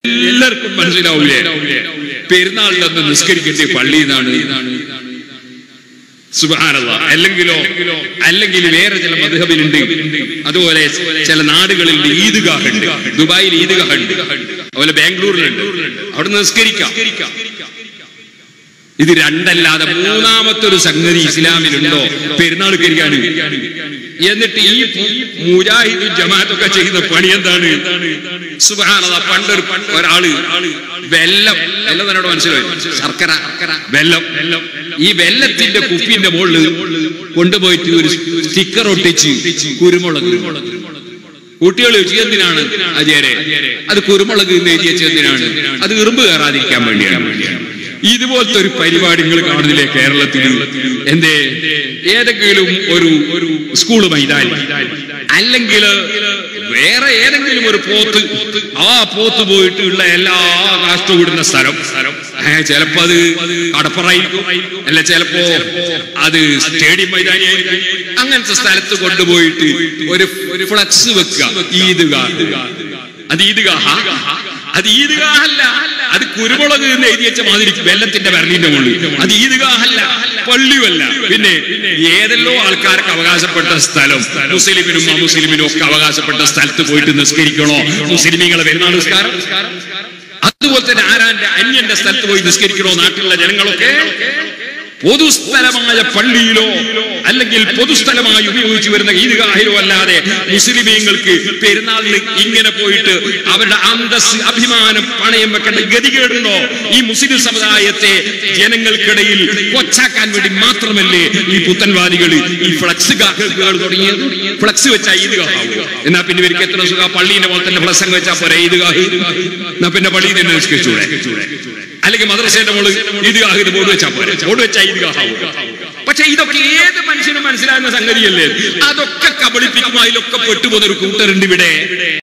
എല്ലാവർക്കും മനസ്സിലാവൂലേ പെരുന്നാളിലൊന്ന് നിസ്കരിക്കേണ്ട പള്ളി എന്നാണ് സുബാനല്ല അല്ലെങ്കിലോ അല്ലെങ്കിൽ വേറെ ചില മധുഹബിലുണ്ട് അതുപോലെ ചില നാടുകളിൽ ഈദ്ഗാഹ് ഉണ്ട് ദുബായിൽ ഈദ്ഗാഹ് ഉണ്ട് അതുപോലെ ബാംഗ്ലൂരിലുണ്ട് അവിടെ നിസ്കരിക്കാം ഇത് രണ്ടല്ലാതെ മൂന്നാമത്തെ ഒരു സംഗതി ഇസ്ലാമിലുണ്ടോ പെരുന്നാൾ കരിക്കാണ് എന്നിട്ട് ഈ മുജാഹിദും ജമാഅത്തൊക്കെ ചെയ്യുന്ന പണി എന്താണ് സുബാനത പണ്ടൊരു ഒരാള് വെല്ലം വെല്ലം തന്നോട് മനസ്സിലായി ശർക്കര വെല്ലം ഈ വെല്ലത്തിന്റെ കുപ്പിന്റെ മുകളിൽ കൊണ്ടുപോയിട്ട് ഒരു സ്റ്റിക്കർ ഒട്ടിച്ച് കുരുമുളക് കുട്ടികൾ ചോദിച്ചു എന്തിനാണ് അജയരെ അത് കുരുമുളക് എന്ന് എഴുതി വെച്ചത് എന്തിനാണ് അത് ഇറുമ്പ് കയറാതിരിക്കാൻ വേണ്ടിയാണ് ഇതുപോലത്തെ ഒരു പരിപാടി നിങ്ങൾ കാണുന്നില്ലേ കേരളത്തിൽ എന്തേ ഏതെങ്കിലും ഒരു ഒരു സ്കൂൾ മൈതാനി അല്ലെങ്കിൽ വേറെ ഏതെങ്കിലും ഒരു പോത്ത് ആ പോത്ത് പോയിട്ട് ഉള്ള എല്ലാ കാഷ്ടവും ഇടുന്ന സ്ഥലം ഏ, ചിലപ്പോ അത് കടപ്പറായിരിക്കും അല്ല ചിലപ്പോ അത് സ്റ്റേഡിയം മൈതാനിയായിരിക്കും അങ്ങനത്തെ സ്ഥലത്ത് കൊണ്ടുപോയിട്ട് ഒരു ഒരു ഫ്ലക്സ് വെക്കുക ഈദ്ഗാഹ് അത് ഈദ്ഗാഹ അത് ഈദ്ഗാഹല്ല അത് കുരുമുളക് എന്ന് എഴുതി വെച്ച മാതിരി വെള്ളത്തിന്റെ വിരലിന്റെ മുകളിൽ അത് ഈദ്ഗാഹല്ല പള്ളിയുമല്ല പിന്നെ ഏതെല്ലോ ആൾക്കാർക്ക് അവകാശപ്പെട്ട സ്ഥലം മുസ്ലിമിനും അമുസ്ലിമിനും ഒക്കെ അവകാശപ്പെട്ട സ്ഥലത്ത് പോയിട്ട് നിസ്കരിക്കണോ മുസ്ലിമീങ്ങളെ പെരുന്നാൾ നിസ്കാരം അതുപോലെ തന്നെ ആരാന്റെ അന്യന്റെ സ്ഥലത്ത് പോയി നിസ്കരിക്കണോ നാട്ടിലുള്ള ജനങ്ങളൊക്കെ പൊതുസ്ഥലമായ പള്ളിയിലോ അല്ലെങ്കിൽ പൊതുസ്ഥലമായി ഉപയോഗിച്ചു വരുന്ന ഈദ്ഗാഹിലോ അല്ലാതെ മുസ്ലിമീങ്ങൾക്ക് പെരുന്നാളിന് ഇങ്ങനെ പോയിട്ട് അവരുടെ അന്തസ് അഭിമാനം പണയം വെക്കേണ്ട ഗതികേടുണ്ടോ ഈ മുസ്ലിം സമുദായത്തെ ജനങ്ങൾക്കിടയിൽ കൊച്ചാക്കാൻ വേണ്ടി മാത്രമല്ലേ ഈ പുത്തൻവാദികൾ ഈ ഫ്ലക്സ് ഗാഹുകൾ തുടങ്ങിയത് ഫ്ലക്സ് വെച്ചാൽ ഈദ്ഗാഹാവും എന്നാ പിന്നെ ഇവർക്ക് എത്ര സുഖ പള്ളിന്റെ പോലെ തന്നെ ഫ്ലക്സ് അങ്ങ് വെച്ചാൽ പോരെ ഈദ്ഗാഹ് എന്നാ പിന്നെ പള്ളിയിൽ തന്നെ നിസ്കരിച്ചൂടെ അല്ലെങ്കിൽ മദ്രസയുടെ മോള് ഈദ്ഗാഹിന് ബോർഡ് വെച്ചാൽ പോരെ ബോർഡ് വെച്ചാൽ ഈദ്ഗാഹാവും പക്ഷെ ഇതൊക്കെ ഏത് മനുഷ്യനും മനസ്സിലാകുന്ന സംഗതിയല്ലേ അതൊക്കെ കബളിപ്പിക്കും അതിലൊക്കെ പെട്ടുപോകുന്ന ഒരു കൂട്ടരുണ്ട് ഇവിടെ